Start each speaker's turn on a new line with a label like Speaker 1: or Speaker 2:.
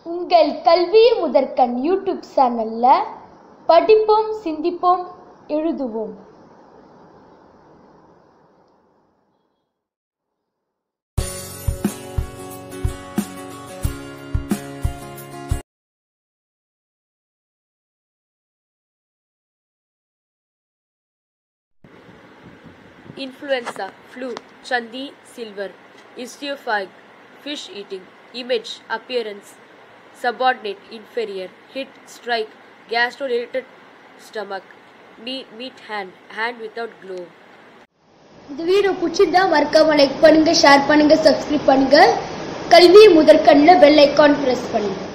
Speaker 1: உங்கள் கல்வி முதற்கண் யூடியூப் சேனல்ல படிப்போம் சிந்திப்போம் எழுதுவோம்
Speaker 2: Influenza, flu, Chandi, silver, istiophague, fish eating, image, appearance, subordinate, inferior, hit, strike, gastro-related stomach, meat, meat hand, hand without glove.
Speaker 1: இந்த வீடியோ பிடிச்சிருந்தா மறக்காம லைக் பண்ணுங்க ஷேர் பண்ணுங்க சப்ஸ்கிரைப் பண்ணுங்க கல்வி முதற்கண்ணில் பெல் ஐக்கான் பிரஸ் பண்ணுங்க